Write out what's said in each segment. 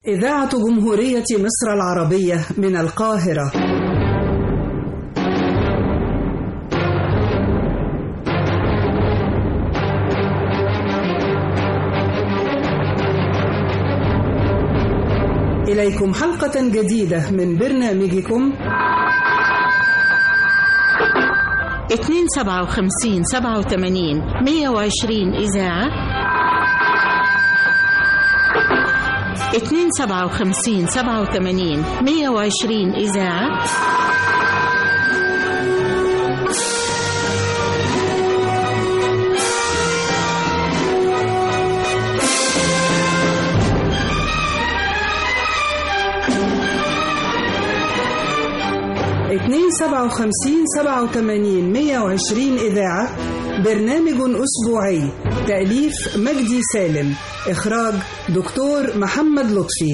إذاعة جمهورية مصر العربية من القاهرة إليكم حلقة جديدة من برنامجكم 257 87 120 إذاعة 257 87 120 إذاعة اتنين سبعة وخمسين سبعة وتمانين مية وعشرين إذاعة برنامج أسبوعي تأليف مجدي سالم إخراج دكتور محمد لطفي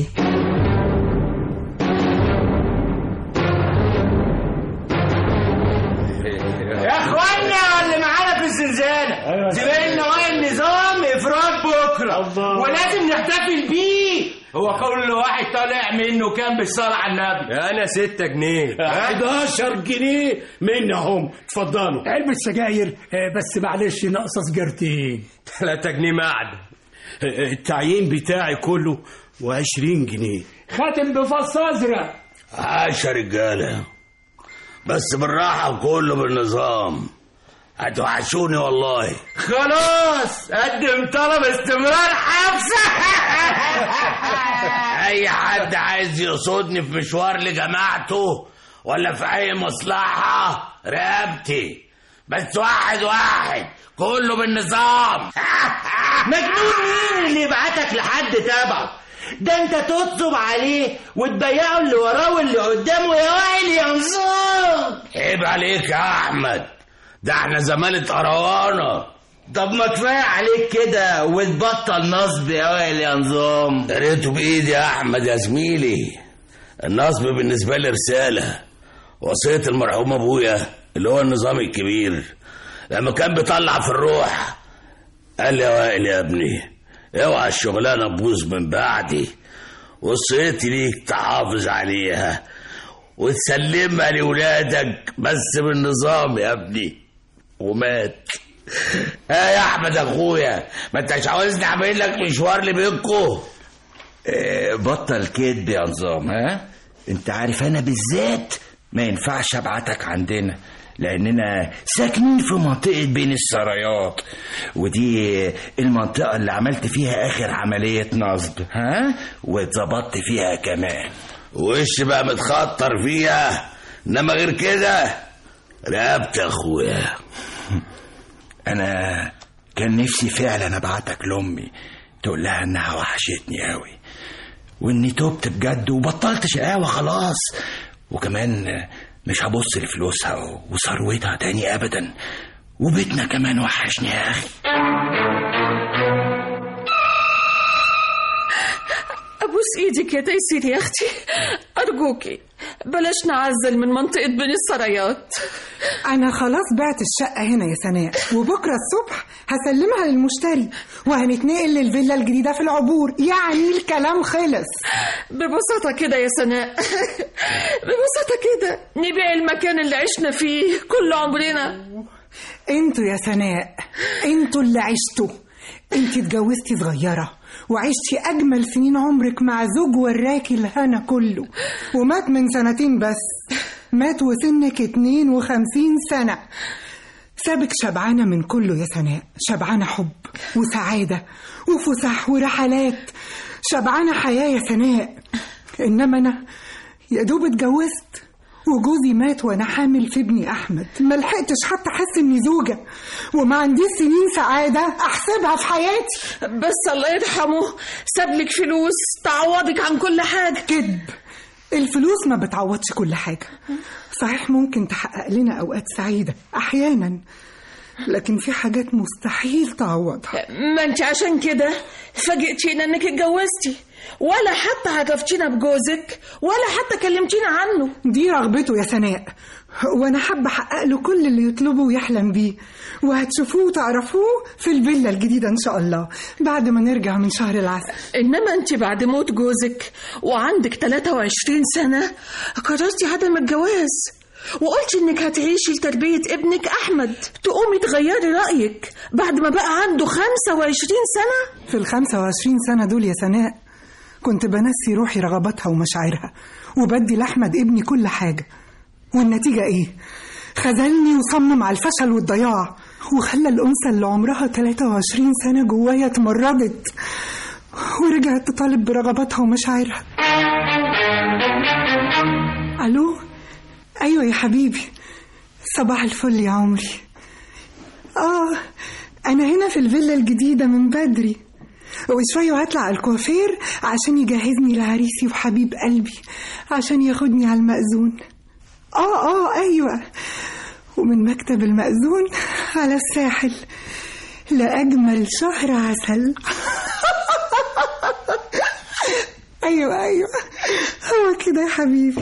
يا اخوانا اللي معانا في الزنزانه زميلنا وائل نظام افراج بكره الله. ولازم نحتفل بيه هو كل واحد طالع منه كام بالصلاه على النبي انا ستة جنيه 11 جنيه منهم اتفضلوا علبة سجاير آه، بس معلش ناقصة سجارتين 3 جنيه معدن التعيين بتاعي كله و20 جنيه خاتم بفص ازرق عاش يا رجالة بس بالراحة وكله بالنظام هتوحشوني والله خلاص قدم طلب استمرار حبسه أي حد عايز يقصدني في مشوار لجماعته ولا في أي مصلحة رقبتي بس واحد واحد كله بالنظام مجنون مين اللي يبعتك لحد تبعك ده انت تطلب عليه وتبيعه اللي وراه واللي قدامه يا وائل يا نظام عيب عليك يا أحمد ده احنا زمالة قروانة طب ما كفايه عليك كده وتبطل نصب يا وائل يا نظام دريته بإيدي يا أحمد يا زميلي النصب بالنسبة لي رسالة وصية المرحوم أبويا اللي هو النظام الكبير لما كان بيطلع في الروح قال لي يا وائل يا ابني اوعى الشغلانة تبوظ من بعدي وصيتي ليك تحافظ عليها وتسلمها لولادك بس بالنظام يا ابني ومات ها يا احمد اخويا ما انتش عاوزني اعمل لك مشوار لبيتكو بطل كدب يا نظام ها انت عارف انا بالذات ما ينفعش ابعتك عندنا لاننا ساكنين في منطقة بين السرايات ودي المنطقة اللي عملت فيها اخر عملية نصب ها واتظبطت فيها كمان وش بقى متخطر فيها انما غير كده رقبت يا اخويا انا كان نفسي فعلا ابعتك لامي تقول لها انها وحشتني قوي واني تبت بجد وبطلت شقاوة خلاص وكمان مش هبص لفلوسها وثروتها تاني ابدا وبيتنا كمان وحشني يا اخي أبوس إيدك يا تيسير يا أختي أرجوكي بلاش نعزل من منطقة بين السرايات أنا خلاص بعت الشقة هنا يا سناء وبكرة الصبح هسلمها للمشتري وهنتنقل للفيلا الجديدة في العبور يعني الكلام خلص ببساطة كده يا سناء ببساطة كده نبيع المكان اللي عشنا فيه كل عمرنا انتوا يا سناء انتوا اللي عشتوا انت اتجوزتي صغيرة وعشتي أجمل سنين عمرك مع زوج وراكي الهنا كله ومات من سنتين بس مات وسنك 52 سنة سابك شبعانة من كله يا سناء شبعانة حب وسعادة وفسح ورحلات شبعانة حياة يا سناء إنما أنا يا دوب اتجوزت وجوزي مات وانا حامل في ابني احمد ما لحقتش حتى احس اني زوجه وما عنديش سنين سعاده احسبها في حياتي بس الله يرحمه سابلك فلوس تعوضك عن كل حاجة كذب الفلوس ما بتعوضش كل حاجه صحيح ممكن تحقق لنا اوقات سعيده احيانا لكن في حاجات مستحيل تعوضها ما انت عشان كده فاجئتينا انك اتجوزتي ولا حتى عرفتينا بجوزك ولا حتى كلمتينا عنه دي رغبته يا سناء وانا حابه احقق له كل اللي يطلبه ويحلم بيه وهتشوفوه وتعرفوه في الفيلا الجديده ان شاء الله بعد ما نرجع من شهر العسل انما انت بعد موت جوزك وعندك 23 سنه قررتي عدم الجواز وقلتي انك هتعيشي لتربيه ابنك احمد تقومي تغيري رايك بعد ما بقى عنده 25 سنه في ال 25 سنه دول يا سناء كنت بنسي روحي رغباتها ومشاعرها وبدي لاحمد ابني كل حاجه والنتيجه ايه خذلني وصمم على الفشل والضياع وخلى الأنثى اللي عمرها 23 سنة جوايا اتمردت ورجعت تطالب برغباتها ومشاعرها ألو أيوة يا حبيبي صباح الفل يا عمري آه أنا هنا في الفيلا الجديدة من بدري وشوية وهطلع على الكوافير عشان يجهزني لعريسي وحبيب قلبي عشان ياخدني على المأذون آه آه أيوة ومن مكتب المأذون على الساحل لأجمل شهر عسل أيوة أيوة هو كده يا حبيبي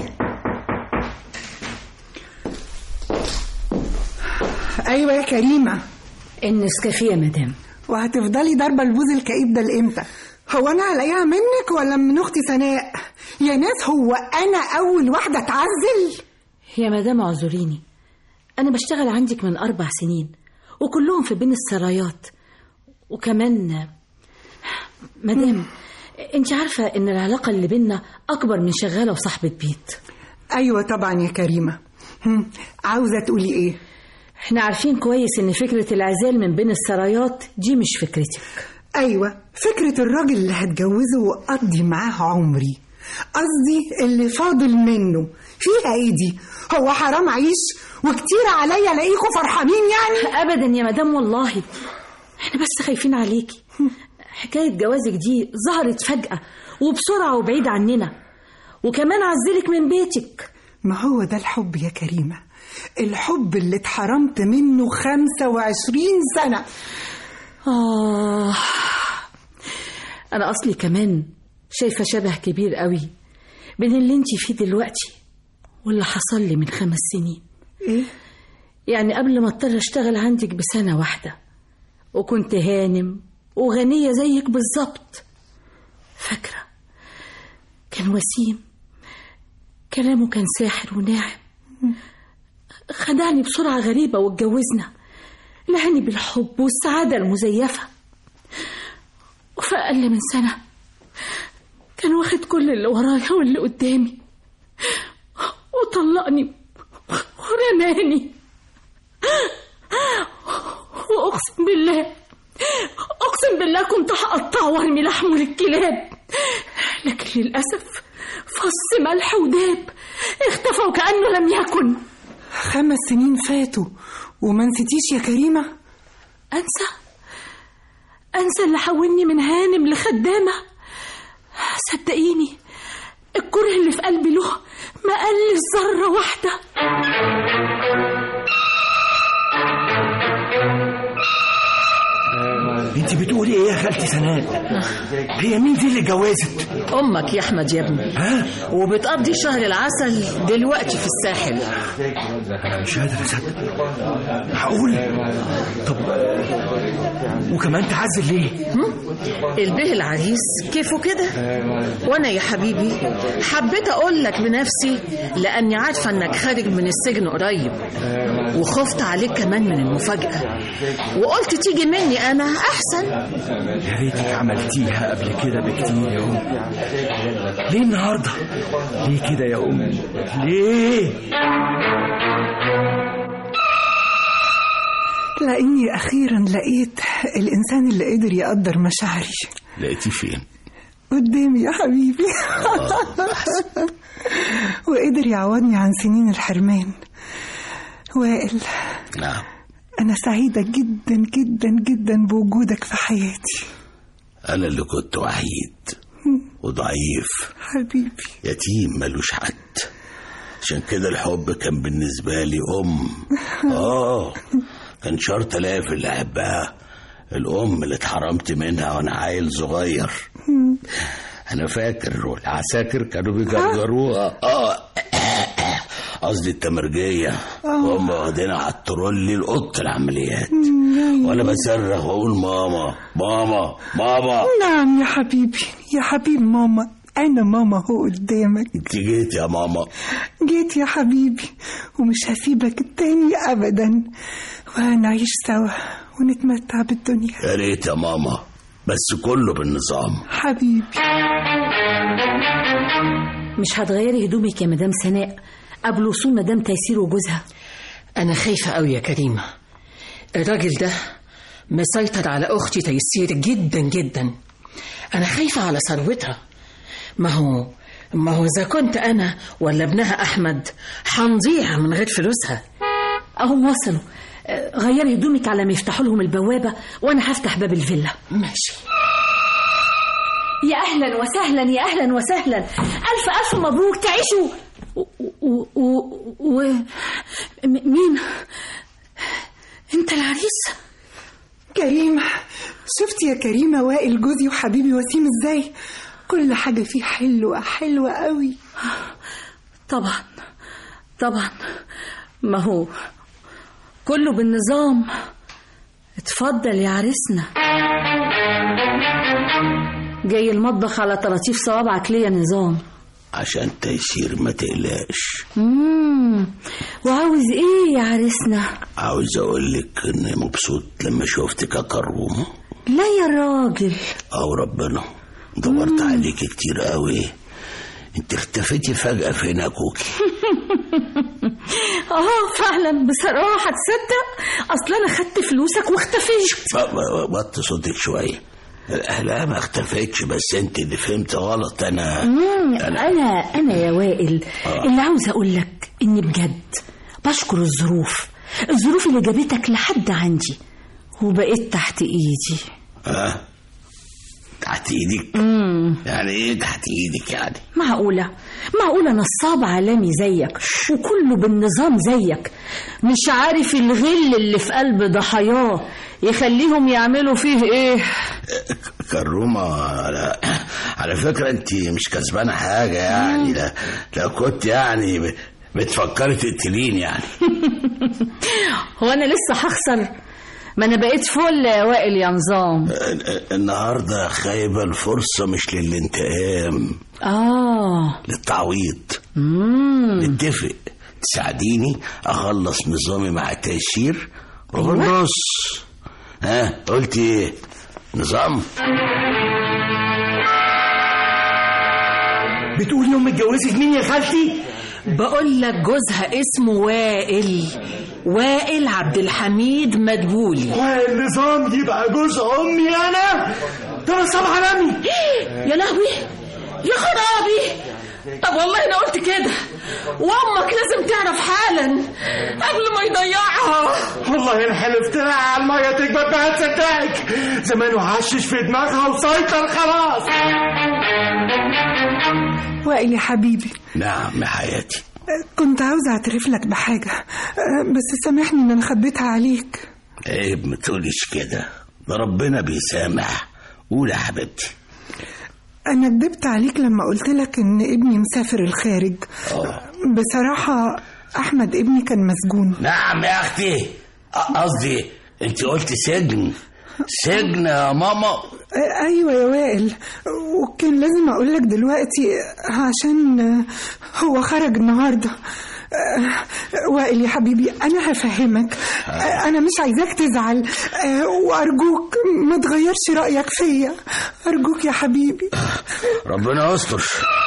أيوة يا كريمة النسكافيه يا مدام وهتفضلي ضاربة البوز الكئيب ده لإمتى؟ هو أنا هلاقيها منك ولا من أختي سناء؟ يا ناس هو أنا أول واحدة تعزل؟ يا مدام اعذريني أنا بشتغل عندك من أربع سنين وكلهم في بين السرايات وكمان مدام أنت عارفة إن العلاقة اللي بينا أكبر من شغالة وصاحبة بيت أيوة طبعا يا كريمة هم، عاوزة تقولي إيه؟ احنا عارفين كويس إن فكرة العزال من بين السرايات دي مش فكرتك أيوة فكرة الراجل اللي هتجوزه وأقضي معاه عمري قصدي اللي فاضل منه فيها ايه دي هو حرام عيش وكتير عليا الاقيكوا فرحانين يعني أبدا يا مدام والله احنا بس خايفين عليكي حكاية جوازك دي ظهرت فجأة وبسرعة وبعيد عننا وكمان عزلك من بيتك ما هو ده الحب يا كريمة الحب اللي اتحرمت منه خمسة وعشرين سنة آه أنا أصلي كمان شايفة شبه كبير قوي بين اللي انت فيه دلوقتي واللي حصل لي من خمس سنين ايه يعني قبل ما اضطر اشتغل عندك بسنة واحدة وكنت هانم وغنية زيك بالظبط فاكرة كان وسيم كلامه كان ساحر وناعم خدعني بسرعة غريبة واتجوزنا لهني بالحب والسعادة المزيفة وفي أقل من سنة كان واخد كل اللي ورايا واللي قدامي وطلقني ورماني وأقسم بالله أقسم بالله كنت هقطعه وارمي لحمه للكلاب لكن للأسف فص ملح وداب اختفى وكأنه لم يكن خمس سنين فاتوا وما نسيتيش يا كريمة أنسى أنسى اللي حولني من هانم لخدامة صدقيني الكره اللي في قلبي له ما قل ذرة واحدة انت بتقولي ايه يا خالتي سناء هي مين دي اللي اتجوزت امك يا احمد يا ابني ها وبتقضي شهر العسل دلوقتي في الساحل انا مش قادر اصدق هقول طب وكمان تعزل ليه البه العريس كيفه كده وانا يا حبيبي حبيت اقول لك بنفسي لاني عارفه انك خارج من السجن قريب وخفت عليك كمان من المفاجاه وقلت تيجي مني انا احسن يا ريتك عملتيها قبل كده بكتير يا ام ليه النهارده ليه كده يا ام ليه لاني اخيرا لقيت الانسان اللي قدر يقدر مشاعري لقيتيه فين قدامي يا حبيبي وقدر يعوضني عن سنين الحرمان وائل نعم أنا سعيدة جدا جدا جدا بوجودك في حياتي انا اللي كنت وحيد وضعيف حبيبي يتيم ملوش حد عشان كده الحب كان بالنسبة لي أم آه كان شرط ألاقي في اللي أحبها الأم اللي اتحرمت منها وأنا عيل صغير انا فاكر والعساكر كانوا بيجرجروها اه قصدي التمرجية وهم واخدينها على الترولي لأوضة العمليات وانا بصرخ واقول ماما ماما ماما نعم يا حبيبي يا حبيب ماما أنا ماما هو قدامك انت جيت يا ماما جيت يا حبيبي ومش هسيبك تاني أبدا وهنعيش سوا ونتمتع بالدنيا يا ريت يا ماما بس كله بالنظام حبيبي مش هتغيري هدومك يا مدام سناء قبل وصول مدام تيسير وجوزها أنا خايفة أوي يا كريمة الراجل ده مسيطر على أختي تيسير جدا جدا أنا خايفة على ثروتها ما هو ما هو إذا كنت أنا ولا ابنها أحمد هنضيع من غير فلوسها اهم وصلوا آه، غيري هدومك على ما يفتحوا لهم البوابة وأنا هفتح باب الفيلا ماشي يا أهلا وسهلا يا أهلا وسهلا ألف ألف مبروك تعيشوا و... و... و... و... م- مين أنت العريس كريمة شفتي يا كريمة وائل جوزي وحبيبي وسيم ازاي كل حاجة فيه حلوة حلوة قوي طبعا طبعا ما هو كله بالنظام اتفضل يا عريسنا جاي المطبخ على طراطيف صوابعك ليه يا نظام عشان تيسير ما تقلقش مم. وعاوز ايه يا عريسنا عاوز اقول لك اني مبسوط لما شفتك يا كرومه لا يا راجل او ربنا دورت عليك كتير قوي انت اختفيتي فجأة فين يا كوكي اه فعلا بصراحة تصدق اصل انا خدت فلوسك واختفيت ب- ب- بط صوتك شوية لا ما اختفيتش بس انت اللي فهمت غلط انا مم، انا انا يا وائل اللي عاوز اقول لك اني بجد بشكر الظروف الظروف اللي جابتك لحد عندي وبقيت تحت ايدي ها تحت ايدك مم. يعني ايه تحت ايدك يعني معقولة معقولة نصاب عالمي زيك وكله بالنظام زيك مش عارف الغل اللي في قلب ضحاياه يخليهم يعملوا فيه ايه كرومة على, على فكرة انت مش كسبانة حاجة يعني لا لو كنت يعني ب- بتفكري تقتليني يعني هو انا لسه هخسر ما انا بقيت فل يا وائل يا نظام النهاردة خايبة الفرصة مش للانتقام اه للتعويض مم. نتفق تساعديني اخلص نظامي مع تيسير وبالنص ها قلت ايه نظام بتقولي امك اتجوزت مين يا خالتي بقول لك جوزها اسمه وائل وائل عبد الحميد مدبولي والنظام يبقى جوز امي انا ده نصاب عالمي يا لهوي يا خرابي طب والله انا قلت كده وامك لازم تعرف حالا قبل ما يضيعها والله انا حلفت لها على الميه تكبر بقى تصدقك زمانه عشش في دماغها وسيطر خلاص وائل يا حبيبي نعم يا حياتي كنت عاوزة أعترف لك بحاجة أه، بس سامحني إن أنا خبيتها عليك عيب ما تقوليش كده ده ربنا بيسامح قول يا حبيبتي أنا كدبت عليك لما قلت لك إن ابني مسافر الخارج بصراحة أحمد ابني كان مسجون نعم يا اختي أ- قصدي انت قلت سجن سجن يا ماما أه، أيوة يا وائل وكان لازم أقول لك دلوقتي عشان أه، هو خرج النهاردة أه، وائل يا حبيبي أنا هفهمك أه، أنا مش عايزاك تزعل أه، وأرجوك ما تغيرش رأيك فيا أرجوك يا حبيبي ربنا يستر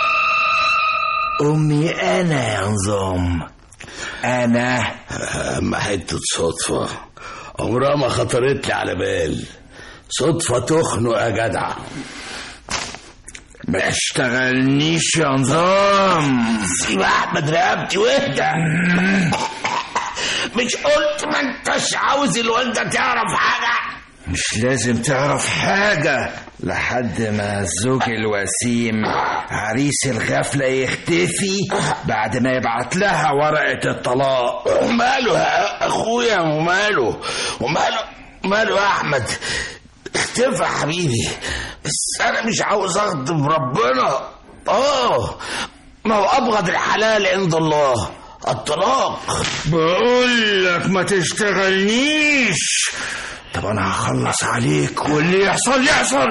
أمي أنا يا نظام أنا اما حته صدفه عمرها ما خطرت لي على بال صدفه تخنق يا جدع ما اشتغلنيش يا نظام سيب احمد رقبتي واهدى مش قلت ما انتش عاوز الوالده تعرف حاجه مش لازم تعرف حاجة لحد ما الزوج الوسيم عريس الغفلة يختفي بعد ما يبعت لها ورقة الطلاق وماله يا اخويا وماله وماله ماله يا احمد اختفى يا حبيبي بس انا مش عاوز اغضب ربنا اه ما هو ابغض الحلال عند الله الطلاق بقول لك ما تشتغلنيش طب انا هخلص عليك واللي يحصل يحصل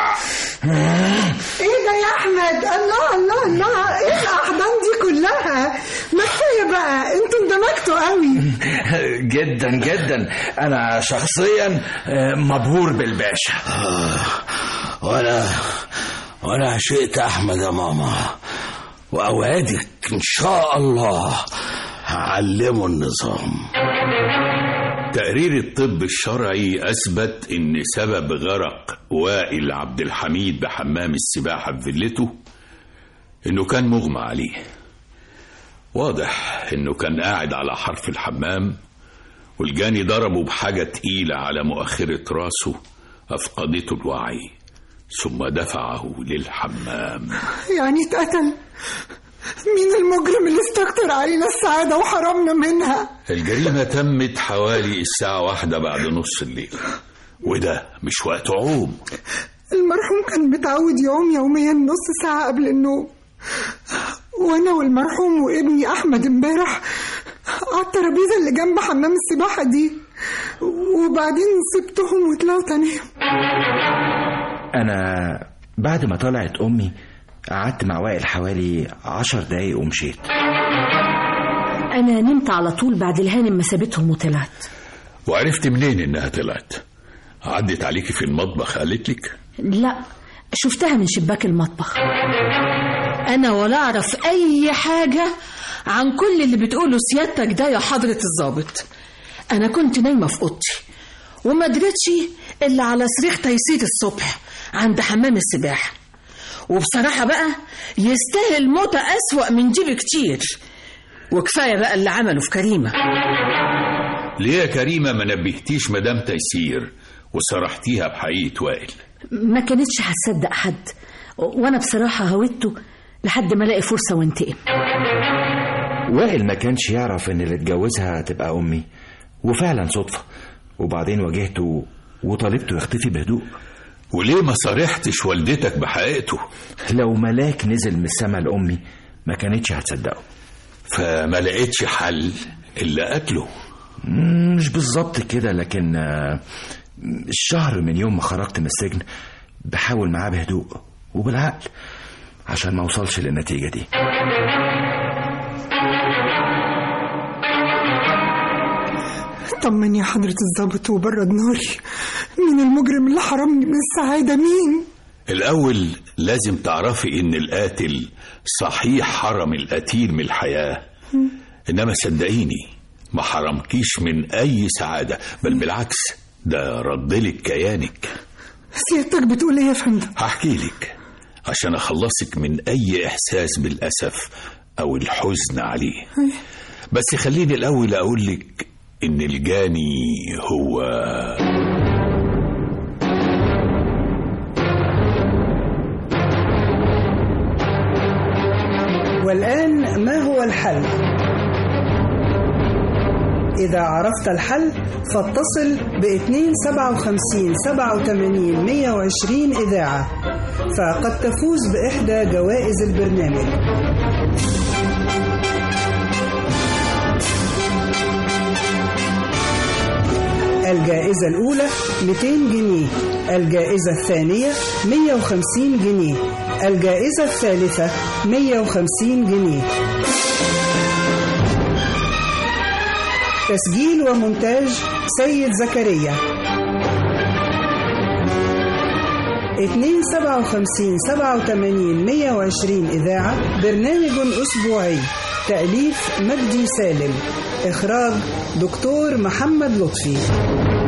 ايه ده يا احمد الله الله الله ايه الاحضان دي كلها ما كفايه بقى انتوا اندمجتوا قوي جدا جدا انا شخصيا آه، مبهور بالباشا وانا وانا عشقت احمد يا ماما واوعدك ان شاء الله هعلمه النظام تقرير الطب الشرعي أثبت إن سبب غرق وائل عبد الحميد بحمام السباحة في فيلته إنه كان مغمى عليه واضح إنه كان قاعد على حرف الحمام والجاني ضربه بحاجة تقيلة على مؤخرة راسه أفقدته الوعي ثم دفعه للحمام يعني اتقتل مين المجرم اللي استكتر علينا السعادة وحرمنا منها الجريمة تمت حوالي الساعة واحدة بعد نص الليل وده مش وقت عوم المرحوم كان متعود يعوم يوميا نص ساعة قبل النوم وانا والمرحوم وابني احمد امبارح على الترابيزة اللي جنب حمام السباحة دي وبعدين سبتهم وطلعت انام انا بعد ما طلعت امي قعدت مع وائل حوالي عشر دقايق ومشيت أنا نمت على طول بعد الهانم ما سابتهم وطلعت وعرفت منين إنها طلعت عدت عليكي في المطبخ قالت لك لا شفتها من شباك المطبخ انا ولا اعرف اي حاجه عن كل اللي بتقوله سيادتك ده يا حضره الضابط انا كنت نايمه في اوضتي وما دريتش الا على صريخ تيسير الصبح عند حمام السباحه وبصراحه بقى يستاهل موتة اسوأ من دي بكتير وكفايه بقى اللي عمله في كريمه ليه يا كريمة ما نبهتيش مدام تيسير وصرحتيها بحقيقة وائل ما كانتش هتصدق حد وأنا بصراحة هودته لحد ما الاقي فرصة وانتقم وائل ما كانش يعرف ان اللي اتجوزها تبقى امي وفعلا صدفة وبعدين واجهته وطالبته يختفي بهدوء وليه ما صارحتش والدتك بحقيقته لو ملاك نزل من السما لأمي ما كانتش هتصدقه فما لقيتش حل إلا قتله مم، مش بالظبط كده لكن آه، الشهر من يوم ما خرجت من السجن بحاول معاه بهدوء وبالعقل عشان ما اوصلش للنتيجة دي طمني يا حضرة الضابط وبرد ناري مين المجرم اللي حرمني من السعادة مين الأول لازم تعرفي إن القاتل صحيح حرم القتيل من الحياة إنما صدقيني ما حرمكيش من أي سعادة بل بالعكس ده ردلك كيانك سيادتك بتقول ايه يا فندم هحكي لك عشان أخلصك من أي إحساس بالأسف أو الحزن عليه بس خليني الأول أقول لك إن الجاني هو والآن ما هو الحل؟ إذا عرفت الحل فاتصل ب 257 87 120 إذاعة فقد تفوز بإحدى جوائز البرنامج الجائزة الأولى 200 جنيه الجائزة الثانية 150 جنيه الجائزة الثالثة 150 جنيه تسجيل ومونتاج سيد زكريا 257 87 120 إذاعة برنامج أسبوعي تأليف مجدي سالم إخراج دكتور محمد لطفي